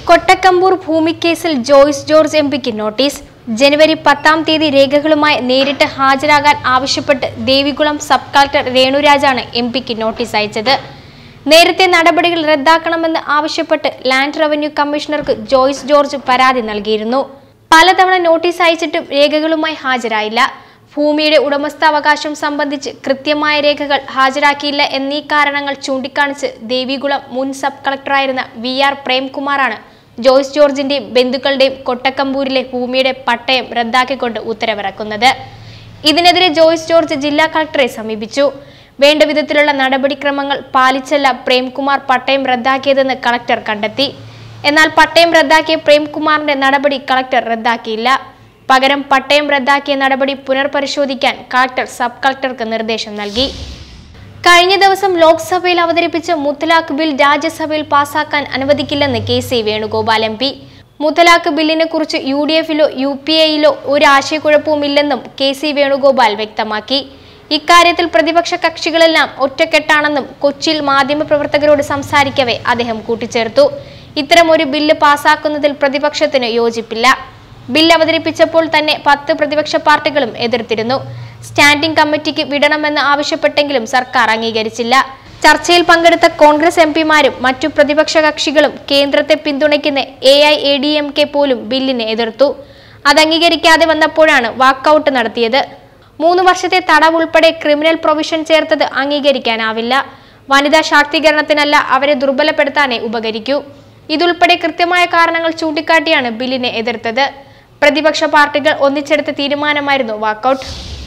കൊട്ടക്കമ്പൂർ ഭൂമിക്കേസിൽ ജോയ്സ് ജോർജ് എം പിക്ക് നോട്ടീസ് ജനുവരി പത്താം തീയതി രേഖകളുമായി നേരിട്ട് ഹാജരാകാൻ ആവശ്യപ്പെട്ട് ദേവികുളം സബ് കളക്ടർ രേണുരാജാണ് എം പിക്ക് നോട്ടീസ് അയച്ചത് നേരത്തെ നടപടികൾ റദ്ദാക്കണമെന്ന് ആവശ്യപ്പെട്ട് ലാൻഡ് റവന്യൂ കമ്മീഷണർക്ക് ജോയ്സ് ജോർജ് പരാതി നൽകിയിരുന്നു പലതവണ നോട്ടീസ് അയച്ചിട്ടും രേഖകളുമായി ഹാജരായില്ല ഭൂമിയുടെ ഉടമസ്ഥാവകാശം സംബന്ധിച്ച് കൃത്യമായ രേഖകൾ ഹാജരാക്കിയില്ല എന്നീ കാരണങ്ങൾ ചൂണ്ടിക്കാണിച്ച് ദേവികുളം മുൻ സബ് കളക്ടറായിരുന്ന വി ആർ പ്രേംകുമാറാണ് ജോയ്സ് ജോർജിന്റെയും ബന്ധുക്കളുടെയും കൊട്ടക്കമ്പൂരിലെ ഭൂമിയുടെ പട്ടയം റദ്ദാക്കിക്കൊണ്ട് ഉത്തരവിറക്കുന്നത് ഇതിനെതിരെ ജോയ്സ് ജോർജ് ജില്ലാ കളക്ടറെ സമീപിച്ചു വേണ്ട വിധത്തിലുള്ള നടപടിക്രമങ്ങൾ പാലിച്ചല്ല പ്രേംകുമാർ പട്ടയം റദ്ദാക്കിയതെന്ന് കളക്ടർ കണ്ടെത്തി എന്നാൽ പട്ടയം റദ്ദാക്കിയ പ്രേംകുമാറിന്റെ നടപടി കളക്ടർ റദ്ദാക്കിയില്ല പകരം പട്ടയം റദ്ദാക്കിയ നടപടി പുനർപരിശോധിക്കാൻ കളക്ടർ സബ് കളക്ടർക്ക് നിർദ്ദേശം നൽകി കഴിഞ്ഞ ദിവസം ലോക്സഭയിൽ അവതരിപ്പിച്ച മുത്തലാഖ് ബിൽ രാജ്യസഭയിൽ പാസാക്കാൻ അനുവദിക്കില്ലെന്ന് K C Venugopal M P മുത്തലാഖ് ബില്ലിനെ കുറിച്ച് യു ഡി എഫിലോ യു പി എയിലോ ഒരു ആശയക്കുഴപ്പവുമില്ലെന്നും കെ സി വേണുഗോപാൽ വ്യക്തമാക്കി ഇക്കാര്യത്തിൽ പ്രതിപക്ഷ കക്ഷികളെല്ലാം ഒറ്റക്കെട്ടാണെന്നും കൊച്ചിയിൽ മാധ്യമപ്രവർത്തകരോട് സംസാരിക്കവേ അദ്ദേഹം കൂട്ടിച്ചേർത്തു ഇത്തരം ഒരു ബില്ല് പാസാക്കുന്നതിൽ പ്രതിപക്ഷത്തിന് യോജിപ്പില്ല ബിൽ അവതരിപ്പിച്ചപ്പോൾ തന്നെ പത്ത് പ്രതിപക്ഷ പാർട്ടികളും എതിർത്തിരുന്നു സ്റ്റാൻഡിംഗ് കമ്മിറ്റിക്ക് വിടണമെന്ന് ആവശ്യപ്പെട്ടെങ്കിലും സർക്കാർ അംഗീകരിച്ചില്ല ചർച്ചയിൽ പങ്കെടുത്ത കോൺഗ്രസ് എം പിമാരും മറ്റു പ്രതിപക്ഷ കക്ഷികളും കേന്ദ്രത്തെ പിന്തുണയ്ക്കുന്ന A I A D M K പോലും ബില്ലിനെ എതിർത്തു അത് അംഗീകരിക്കാതെ വന്നപ്പോഴാണ് വാക്കൌട്ട് നടത്തിയത് മൂന്ന് വർഷത്തെ തടവ് ഉൾപ്പെടെ ക്രിമിനൽ പ്രൊവിഷൻ ചേർത്തത് അംഗീകരിക്കാനാവില്ല വനിതാ ശാക്തീകരണത്തിനല്ല അവരെ ദുർബലപ്പെടുത്താനേ ഉപകരിക്കൂ ഇതുൾപ്പെടെ കൃത്യമായ കാരണങ്ങൾ ചൂണ്ടിക്കാട്ടിയാണ് ബില്ലിനെ എതിർത്തത് പ്രതിപക്ഷ പാർട്ടികൾ ഒന്നിച്ചെടുത്ത തീരുമാനമായിരുന്നു വാക്കൌട്ട്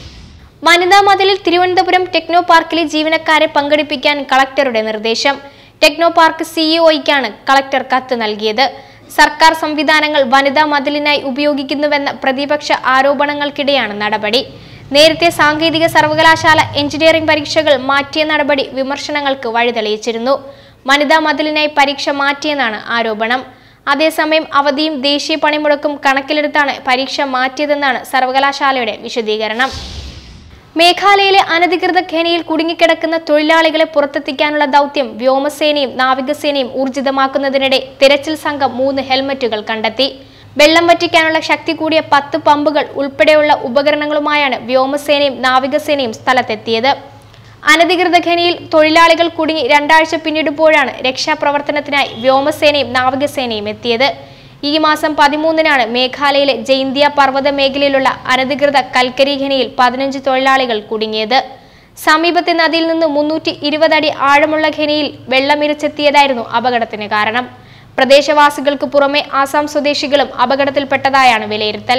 വനിതാ മതിലിൽ തിരുവനന്തപുരം ടെക്നോ പാർക്കിലെ ജീവനക്കാരെ പങ്കെടുപ്പിക്കാൻ കളക്ടറുടെ നിർദ്ദേശം ടെക്നോ പാർക്ക് സിഇഒയ്ക്കാണ് കളക്ടർ കത്ത് നൽകിയത് സർക്കാർ സംവിധാനങ്ങൾ വനിതാ മതിലിനായി ഉപയോഗിക്കുന്നുവെന്ന പ്രതിപക്ഷ ആരോപണങ്ങൾക്കിടെയാണ് നടപടി നേരത്തെ സാങ്കേതിക സർവകലാശാല എഞ്ചിനീയറിംഗ് പരീക്ഷകൾ മാറ്റിയ നടപടി വിമർശനങ്ങൾക്ക് വഴിതെളിയിച്ചിരുന്നു വനിതാ മതിലിനായി പരീക്ഷ മാറ്റിയെന്നാണ് ആരോപണം അതേസമയം അവധിയും ദേശീയ പണിമുടക്കും കണക്കിലെടുത്താണ് പരീക്ഷ മാറ്റിയതെന്നാണ് സർവകലാശാലയുടെ വിശദീകരണം മേഘാലയയിലെ അനധികൃത ഖനിയിൽ കുടുങ്ങിക്കിടക്കുന്ന തൊഴിലാളികളെ പുറത്തെത്തിക്കാനുള്ള ദൗത്യം വ്യോമസേനയും നാവികസേനയും ഊർജിതമാക്കുന്നതിനിടെ തിരച്ചിൽ സംഘം മൂന്ന് ഹെൽമറ്റുകൾ കണ്ടെത്തി വെള്ളം വറ്റിക്കാനുള്ള ശക്തി കൂടിയ പത്ത് പമ്പുകൾ ഉൾപ്പെടെയുള്ള ഉപകരണങ്ങളുമായാണ് വ്യോമസേനയും നാവികസേനയും സ്ഥലത്തെത്തിയത് അനധികൃത ഖനിയിൽ തൊഴിലാളികൾ കുടുങ്ങി രണ്ടാഴ്ച പിന്നിടുമ്പോഴാണ് രക്ഷാപ്രവർത്തനത്തിനായി വ്യോമസേനയും നാവികസേനയും എത്തിയത് ഈ മാസം പതിമൂന്നിനാണ് മേഘാലയയിലെ ജൈന്തിയ പർവ്വത മേഖലയിലുള്ള അനധികൃത കൽക്കരി ഖനിയിൽ പതിനഞ്ച് തൊഴിലാളികൾ കുടുങ്ങിയത് സമീപത്തെ നദിയിൽ നിന്ന് മുന്നൂറ്റി ഇരുപത് അടി ആഴമുള്ള ഖനിയിൽ വെള്ളമിരച്ചെത്തിയതായിരുന്നു അപകടത്തിന് കാരണം പ്രദേശവാസികൾക്ക് പുറമെ ആസാം സ്വദേശികളും അപകടത്തിൽപ്പെട്ടതായാണ് വിലയിരുത്തൽ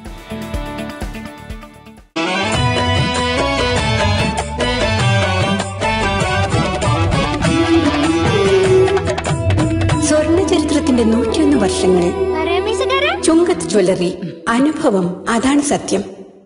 സ്വർണ്ണ ചരിത്രത്തിന്റെ നൂറ്റിയൊന്ന് വർഷങ്ങൾ ചുങ്കത്ത് ജ്വല്ലറി അനുഭവം അതാണ് സത്യം